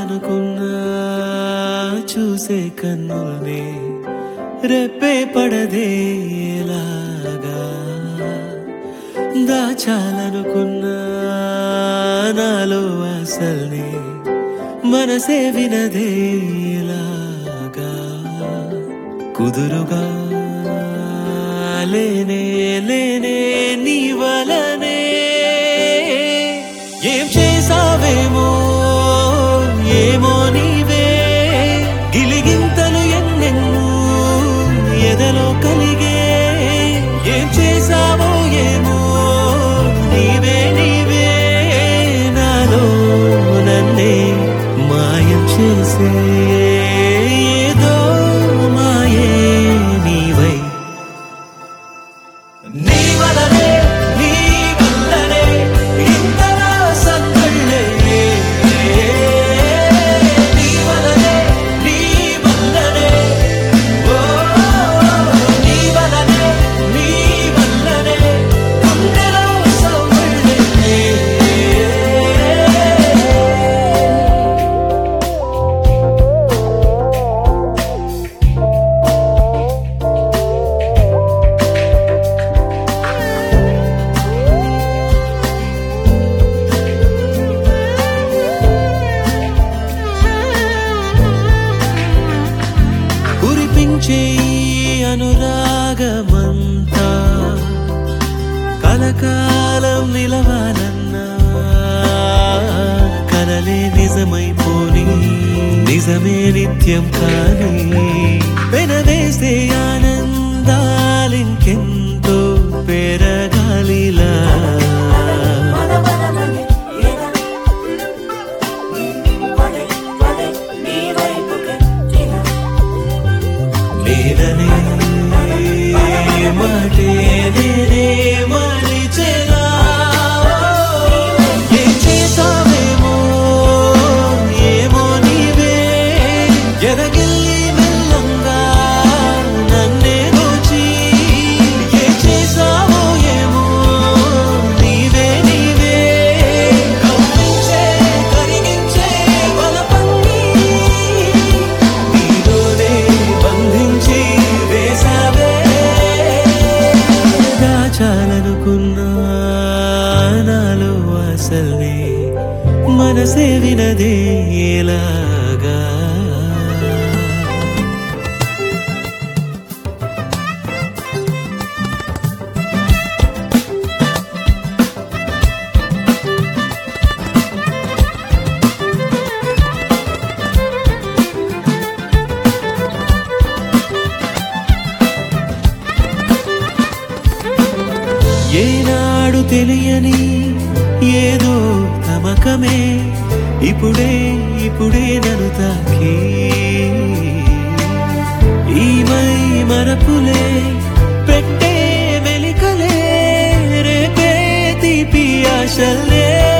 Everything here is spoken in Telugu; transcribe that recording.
చూడాలనుకున్నా చూసే కన్నుల్ని రెప్పే పడదేలాగా దాచాలనుకున్నా నాలో అసల్ని మనసే వినదేలాగా కుదురుగా లేనే లేనే నీ వలనే ఏం చేసావేమో ఏమో నీవే గిలిగింతలు ఎన్నెన్నో ఎదలో కలిగే ఏం చేసావో ఏమో నీవే నీవే నాలో నన్నే మాయం చేసే ఏదో మాయే నీవై నీ వలనే నీ వల్లనే ఇంతలా సందళ్ళే నీ వలనే నీ వల్లనే ఓ నీ వలనే నీ వల్లనే గుండెలో సవ్వళ్ళే కురిపించే ఈ అనురాగమంతా కలకాలం నిలవాలన్నా కలలే నిజమైపోని నిజమే నిత్యం కానీ వెనవేస్తే ఆనందాలింకెంతో పెరగాలిలా మన మనమని ఎదరి పడే పడే నీ వైపుకి తిన లేదనే మాటే నేనే మరిచెనా ఏం చేసావేమో ఏమో నీవే ఎదగిల్లి మెల్లంగా నన్నే దోచి ఏం చేసావో ఏమో నీవే నీవే కవ్వించే కరిగించే బలపన్ని నీలోనే బంధించి వేసావే దాచాలనుకున్నా నాలో అసల్ని మనసే వినదే ఎలాగా ఏనాడు తెలియని ఏదో తమకమే ఇప్పుడే ఇప్పుడే నన్ను తాకి ఈ మై మరపులే పెట్టే మెలికలే రేపే తీపి ఆశలే